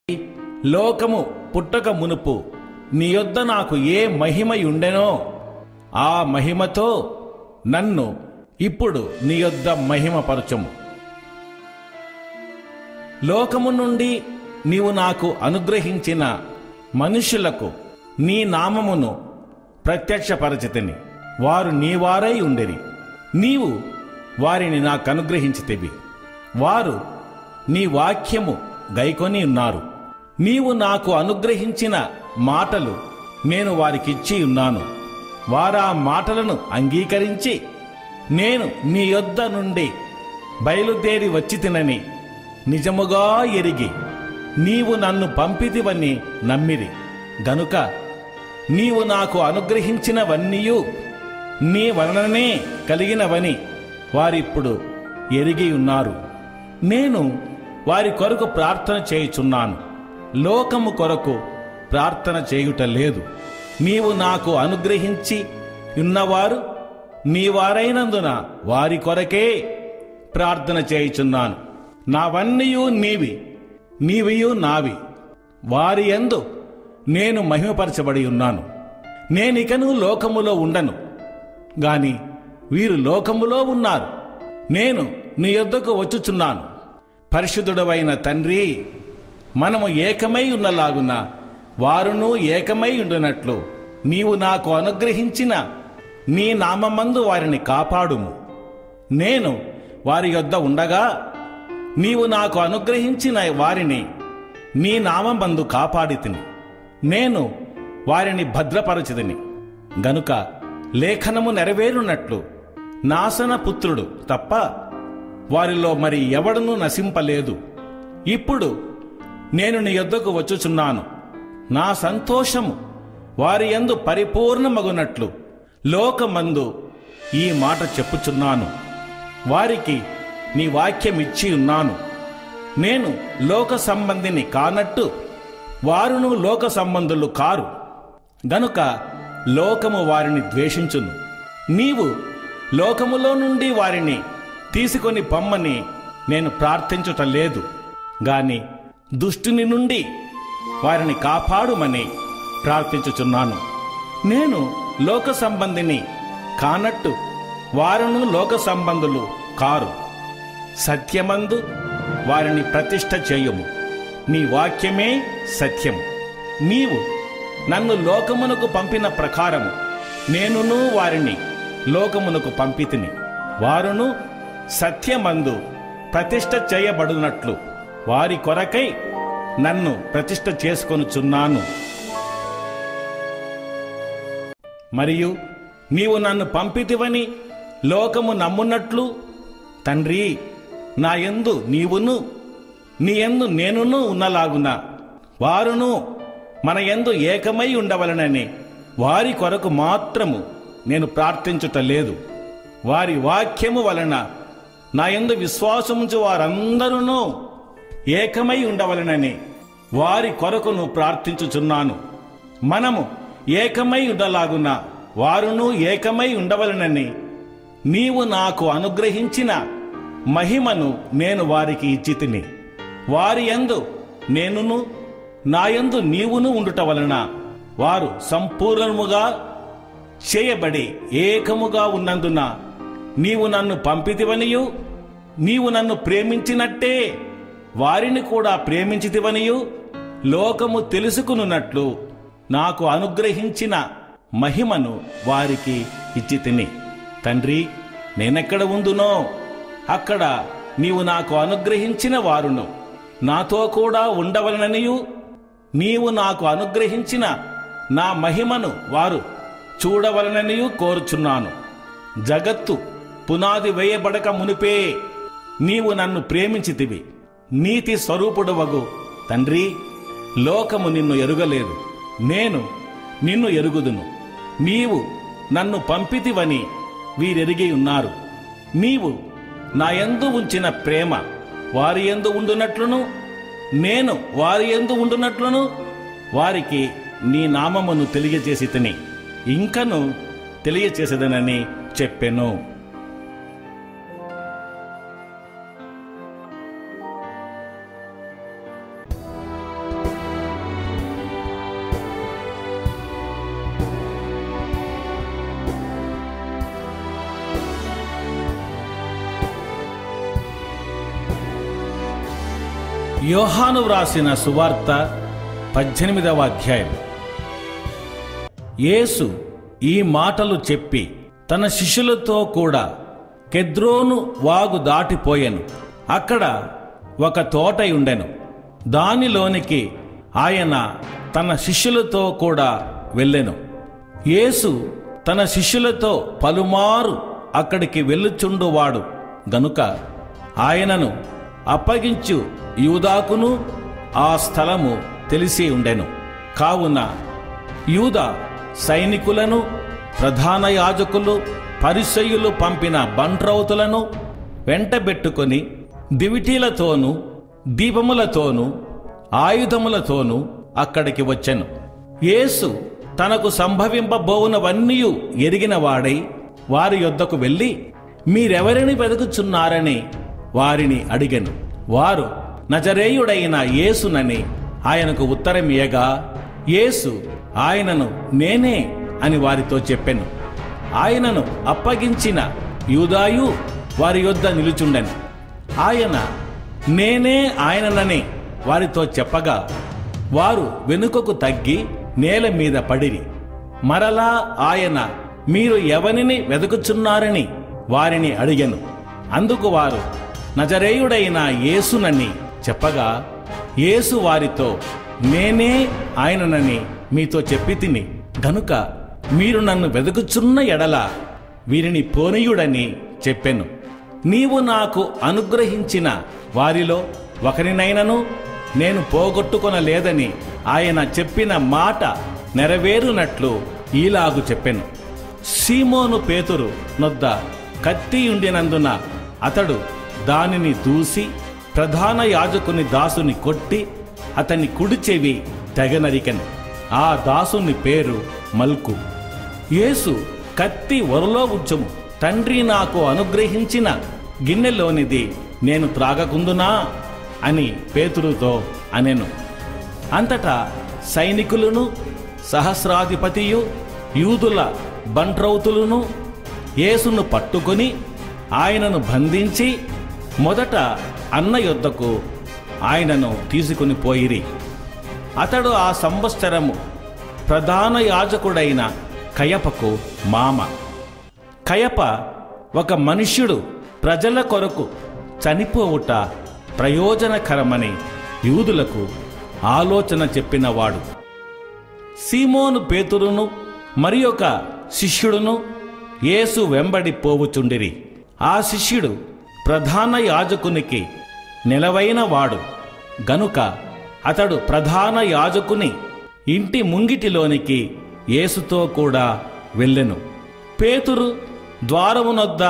లోకము పుట్టక మునుపు నీ యొద్ద నాకు ఏ మహిమయుండెనో ఆ మహిమతో నన్ను ఇప్పుడు నీ యొద్ద మహిమపరచము లోకము నుండి నీవు నాకు అనుగ్రహించిన మనుషులకు నీ నామమును ప్రత్యక్షపరచితిని వారు నీవారై ఉండెరి నీవు వారిని నాకు అనుగ్రహించితివి వారు నీ వాక్యము గైకొని ఉన్నారు నీవు నాకు అనుగ్రహించిన మాటలు నేను వారికిచ్చి ఉన్నాను వారా మాటలను అంగీకరించి నేను నీ యొద్ద నుండి బయలుదేరి వచ్చి తినని నిజముగా ఎరిగి నీవు నన్ను పంపితివని నమ్మిరి గనుక నీవు నాకు అనుగ్రహించినవన్నీయు నీ వలననే కలిగినవని వారిప్పుడు ఎరిగి ఉన్నారు నేను వారి కొరకు ప్రార్థన చేయుచున్నాను లోకము కొరకు ప్రార్థన చేయుట లేదు నీవు నాకు అనుగ్రహించి ఉన్నవారు నీ వారైనందున వారి కొరకే ప్రార్థన చేయుచున్నాను నావన్నీయు నీవి నీవియు నావి వారి యందు నేను మహిమపరచబడి ఉన్నాను నేనికను లోకములో ఉండను గాని వీరు లోకములో ఉన్నారు నేను నీ యొద్దకు వచ్చుచున్నాను పరిశుద్ధుడవైన తండ్రి మనము ఏకమై ఉన్నలాగున వారును ఏకమై ఉండునట్లు నీవు నాకు అనుగ్రహించిన నీ నామమందు వారిని కాపాడుము నేను వారి యొద్ద ఉండగా నీవు నాకు అనుగ్రహించిన వారిని నీ నామంబందు కాపాడి తిని నేను వారిని భద్రపరచితిని గనుక లేఖనము నెరవేరునట్లు నాశన పుత్రుడు తప్ప వారిలో మరి ఎవడునూ నశింపలేదు ఇప్పుడు నేను నీ యొద్దకు వచ్చుచున్నాను నా సంతోషము వారి యందు పరిపూర్ణమగునట్లు లోకమందు ఈ మాట చెప్పుచున్నాను వారికి నీ వాక్యం ఇచ్చి ఉన్నాను నేను లోక సంబంధిని కానట్టు వారును లోక సంబంధులు కారు గనుక లోకము వారిని ద్వేషించును నీవు లోకములో నుండి వారిని తీసుకొని పొమ్మని నేను ప్రార్థించుట లేదు గాని దుష్టుని నుండి వారిని కాపాడుమని ప్రార్థించుచున్నాను నేను లోక సంబంధిని కానట్టు వారును లోక సంబంధులు కారు సత్యమందు వారిని ప్రతిష్ఠ చేయుము నీ వాక్యమే సత్యము నీవు నన్ను లోకమునకు పంపిన ప్రకారము నేనును వారిని లోకమునకు పంపితిని వారును సత్యమందు ప్రతిష్ఠ చేయబడునట్లు వారి కొరకై నన్ను ప్రతిష్ఠ చేసుకొనుచున్నాను మరియు నీవు నన్ను పంపితివని లోకము నమ్మున్నట్లు తండ్రి నా యందు నీవును నీ యందు నేనును ఉన్నలాగున వారును మన యందు ఏకమై ఉండవలనని వారి కొరకు మాత్రము నేను ప్రార్థించుట లేదు వారి వాక్యము వలన నా యందు విశ్వాసముంచు వారందరూ ఏకమై ఉండవలనని వారి కొరకును ప్రార్థించుచున్నాను మనము ఏకమై ఉండలాగున వారును ఏకమై ఉండవలనని నీవు నాకు అనుగ్రహించిన మహిమను నేను వారికి ఇచ్చి తిని వారి యందు నేనును నాయందు నీవును ఉండుట వలన వారు సంపూర్ణముగా చేయబడి ఏకముగా ఉన్నందున నీవు నన్ను పంపితివనియు నీవు నన్ను ప్రేమించినట్టే వారిని కూడా ప్రేమించితివనియు లోకము తెలుసుకునున్నట్లు నాకు అనుగ్రహించిన మహిమను వారికి ఇచ్చి తిని తండ్రి నేనెక్కడ ఉందునో అక్కడ నీవు నాకు అనుగ్రహించిన వారును నాతో కూడా ఉండవలననియు నీవు నాకు అనుగ్రహించిన నా మహిమను వారు చూడవలననియు కోరుచున్నాను జగత్తు పునాది వేయబడక మునిపే నీవు నన్ను ప్రేమించితివి నీతి స్వరూపుడవగు తండ్రి లోకము నిన్ను ఎరుగలేదు నేను నిన్ను ఎరుగుదును నీవు నన్ను పంపితివని వీరెరిగి ఉన్నారు నీవు నా యందు ఉంచిన ప్రేమ వారి యందు ఉండునట్లును నేను వారి యందు ఉండునట్లును వారికి నీ నామమును తెలియజేసి తిని ఇంకను తెలియచేసేదనని చెప్పెను యోహాను వ్రాసిన సువార్త పద్దెనిమిదవ అధ్యాయం యేసు ఈ మాటలు చెప్పి తన శిష్యులతో కూడా కెద్రోను వాగు దాటిపోయెను అక్కడ ఒక తోట ఉండెను దానిలోనికి ఆయన తన శిష్యులతో కూడా వెళ్ళెను యేసు తన శిష్యులతో పలుమారు అక్కడికి వెళ్ళుచుండువాడు గనుక ఆయనను అప్పగించు యూదాకును ఆ స్థలము తెలిసి ఉండెను కావున యూద సైనికులను ప్రధాన యాజకులు పరిసయ్యులు పంపిన బంట్రౌతులను వెంటబెట్టుకొని దివిటీలతోనూ దీపములతోనూ ఆయుధములతోనూ అక్కడికి వచ్చెను యేసు తనకు సంభవింపబోవునవన్నీ ఎరిగిన వాడై వారి యొద్దకు వెళ్ళి మీరెవరిని వెతుకుచున్నారని వారిని అడిగెను వారు నజరేయుడైన యేసునని ఆయనకు ఉత్తరమియగా యేసు ఆయనను నేనే అని వారితో చెప్పెను ఆయనను అప్పగించిన యూదాయు వారి యొద్ద నిలుచుండెను ఆయన నేనే ఆయననని వారితో చెప్పగా వారు వెనుకకు తగ్గి నేల మీద పడిరి మరలా ఆయన మీరు ఎవరిని వెతుకుచున్నారని వారిని అడిగెను అందుకు వారు నజరేయుడైన యేసునని చెప్పగా యేసు వారితో నేనే ఆయననని మీతో చెప్పి తిని గనుక మీరు నన్ను వెతుకుచున్న ఎడల వీరిని పోనీయుడని చెప్పెను నీవు నాకు అనుగ్రహించిన వారిలో ఒకరినైనను నేను పోగొట్టుకొనలేదని ఆయన చెప్పిన మాట నెరవేరునట్లు ఈలాగు చెప్పెను సీమోను పేతురు నొద్ద కత్తి ఉండినందున అతడు దానిని దూసి ప్రధాన యాజకుని దాసుని కొట్టి అతని కుడి చెవి తెగనరికెను ఆ దాసుని పేరు మల్కు యేసు కత్తి ఒరలో ఉంచుము తండ్రి నాకు అనుగ్రహించిన గిన్నెలోనిది నేను త్రాగకుందునా అని పేతురుతో అనెను అంతటా సైనికులను సహస్రాధిపతియు యూదుల బంట్రౌతులను యేసును పట్టుకొని ఆయనను బంధించి మొదట అన్న యొద్దకు ఆయనను తీసుకుని పోయిరి అతడు ఆ సంవత్సరము ప్రధాన యాజకుడైన కయపకు మామ కయప ఒక మనుష్యుడు ప్రజల కొరకు చనిపోవుట ప్రయోజనకరమని యూదులకు ఆలోచన చెప్పినవాడు సీమోను పేతురును మరి ఒక శిష్యుడును యేసు వెంబడి పోవుచుండిరి ఆ శిష్యుడు ప్రధాన యాజకునికి నిలవైన వాడు గనుక అతడు ప్రధాన యాజకుని ఇంటి ముంగిటిలోనికి యేసుతో కూడా వెళ్ళెను పేతురు ద్వారమునొద్ద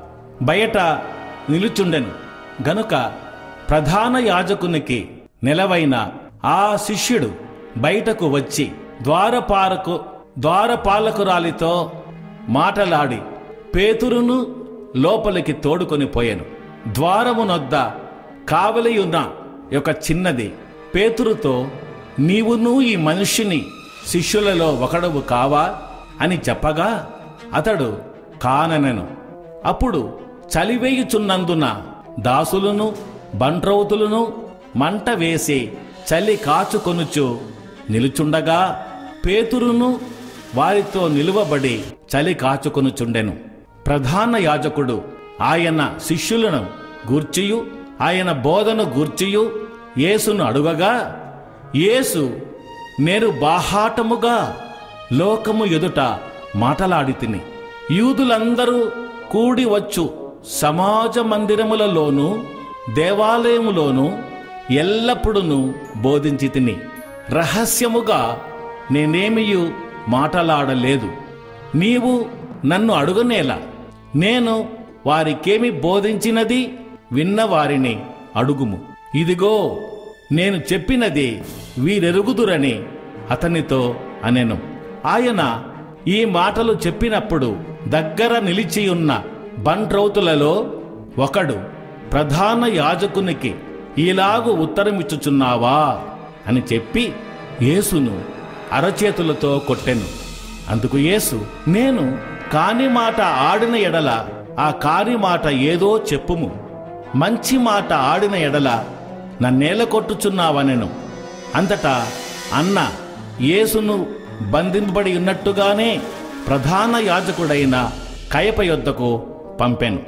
బయట నిలుచుండెను గనుక ప్రధాన యాజకునికి నిలవైన ఆ శిష్యుడు బయటకు వచ్చి ద్వారపారకు ద్వారపాలకురాలితో మాటలాడి పేతురును లోపలికి తోడుకొని పోయాను ద్వారమునొద్ద కావలియున్న ఒక చిన్నది పేతురుతో నీవును ఈ మనుష్యుని శిష్యులలో ఒకడవు కావా అని చెప్పగా అతడు కాననెను అప్పుడు చలివేయుచున్నందున దాసులను బంట్రౌతులను మంట వేసి చలి కాచుకొనుచు నిలుచుండగా పేతురును వారితో నిలువబడి చలి కాచుకొనుచుండెను ప్రధాన యాజకుడు ఆయన శిష్యులను గూర్చియు ఆయన బోధను గూర్చియు యేసును అడుగగా యేసు నేను బాహాటముగా లోకము ఎదుట మాటలాడి తిని యూదులందరూ కూడి వచ్చు సమాజ మందిరములలోనూ దేవాలయములోనూ ఎల్లప్పుడూ బోధించి తిని రహస్యముగా నేనేమియు మాటలాడలేదు నీవు నన్ను అడుగనేలా నేను వారికేమి బోధించినది విన్నవారిని అడుగుము ఇదిగో నేను చెప్పినది వీరెరుగుదురని అతనితో అనెను ఆయన ఈ మాటలు చెప్పినప్పుడు దగ్గర నిలిచియున్న బంట్రౌతులలో ఒకడు ప్రధాన యాజకునికి ఈలాగు ఉత్తరమిచ్చుచున్నావా అని చెప్పి యేసును అరచేతులతో కొట్టెను అందుకు యేసు నేను కాని మాట ఆడిన ఎడల ఆ కాని మాట ఏదో చెప్పుము మంచి మాట ఆడిన ఎడల నన్నేల కొట్టుచున్నావనెను అంతటా అన్న యేసును బంధింపబడి ఉన్నట్టుగానే ప్రధాన యాజకుడైన కయప యొద్దకు పంపెను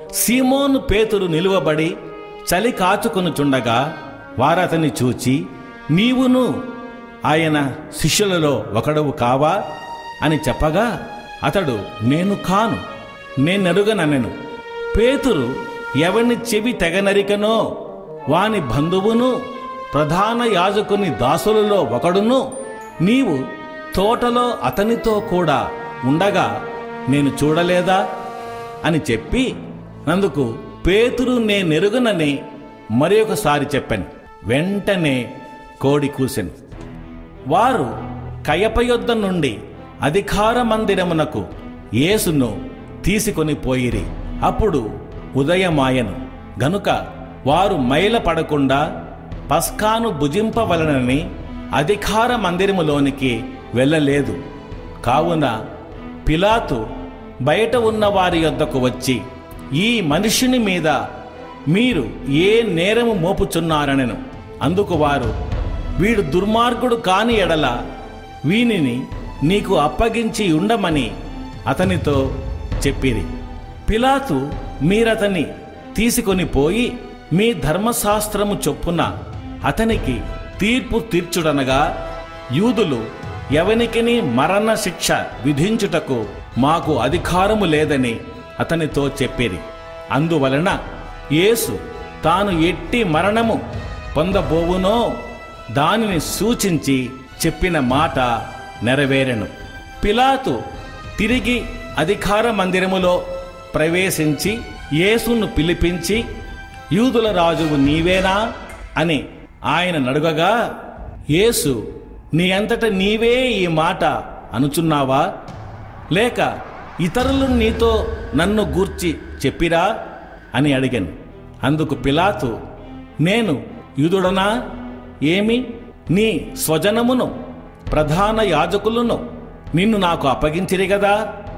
సీమోను పేతురు నిలువబడి చలి కాచుకొనుచుండగా వారతని చూచి నీవును ఆయన శిష్యులలో ఒకడవు కావా అని చెప్పగా అతడు నేను కాను నేనెరుగననెను పేతురు ఎవని చెవి తెగనరికనో వాని బంధువును ప్రధాన యాజకుని దాసులలో ఒకడును నీవు తోటలో అతనితో కూడా ఉండగా నేను చూడలేదా అని చెప్పి నందుకు పేతురు నేనెరుగనని మరి ఒకసారి చెప్పాను వెంటనే కోడి కూసెను వారు కయప యొద్ద నుండి అధికార మందిరమునకు యేసును తీసుకొని పోయిరి అప్పుడు ఉదయమాయను గనుక వారు మైల పడకుండా పస్కాను భుజింపవలనని అధికార మందిరములోనికి వెళ్ళలేదు కావున పిలాతు బయట ఉన్న వారి యొద్దకు వచ్చి ఈ మనుషుని మీద మీరు ఏ నేరము మోపుచున్నారనెను అందుకు వారు వీడు దుర్మార్గుడు కాని ఎడల వీనిని నీకు అప్పగించి ఉండమని అతనితో చెప్పిరి పిలాతు మీరతని తీసుకొని పోయి మీ ధర్మశాస్త్రము చొప్పున అతనికి తీర్పు తీర్చుడనగా యూదులు ఎవనికిని మరణ శిక్ష విధించుటకు మాకు అధికారము లేదని అతనితో చెప్పిరి అందువలన యేసు తాను ఎట్టి మరణము పొందబోవునో దానిని సూచించి చెప్పిన మాట నెరవేరెను పిలాతు తిరిగి అధికార మందిరములో ప్రవేశించి యేసును పిలిపించి యూదుల రాజువు నీవేనా అని ఆయన నడుగగా యేసు నీ అంతట నీవే ఈ మాట అనుచున్నావా లేక ఇతరులు నీతో నన్ను గూర్చి చెప్పిరా అని అడిగాను అందుకు పిలాతు నేను యూదుడనా ఏమి నీ స్వజనమును ప్రధాన యాజకులను నిన్ను నాకు అప్పగించిరి కదా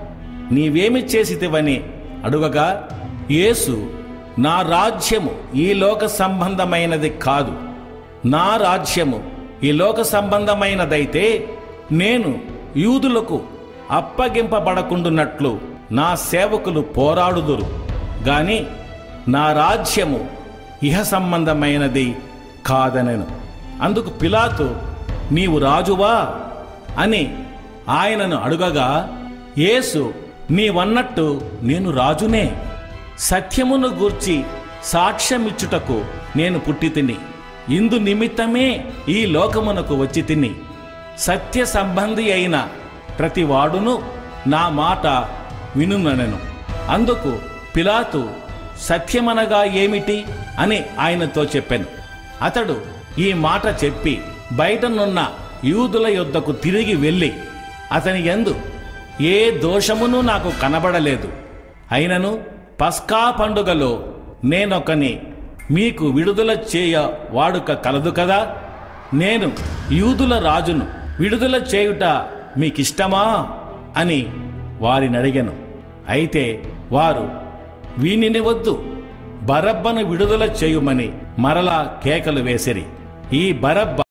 నీవేమి చేసితివని అడుగగా యేసు నా రాజ్యము ఈ లోక సంబంధమైనది కాదు నా రాజ్యము ఈ లోక సంబంధమైనదైతే నేను యూదులకు అప్పగింపబడకుండున్నట్లు నా సేవకులు పోరాడుదురు గాని నా రాజ్యము ఇహ సంబంధమైనది కాదనెను అందుకు పిలాతు నీవు రాజువా అని ఆయనను అడుగగా యేసు నీవన్నట్టు నేను రాజునే సత్యమును గూర్చి సాక్ష్యమిచ్చుటకు నేను పుట్టి తిని ఇందు నిమిత్తమే ఈ లోకమునకు వచ్చి తిని సత్య సంబంధి అయిన ప్రతివాడును నా మాట వినుననెను అందుకు పిలాతు సత్యమనగా ఏమిటి అని ఆయనతో చెప్పాను అతడు ఈ మాట చెప్పి బయటనున్న యూదుల యొద్దకు తిరిగి వెళ్ళి అతని యందు ఏ దోషమును నాకు కనబడలేదు అయినను పస్కా పండుగలో నేనొకని మీకు విడుదల చేయ వాడుక కలదు కదా నేను యూదుల రాజును విడుదల చేయుట మీకిష్టమా అని వారిని అడిగాను అయితే వారు వీనిని వద్దు బరబ్బను విడుదల చేయుమని మరలా కేకలు వేసిరి ఈ బరబ్బ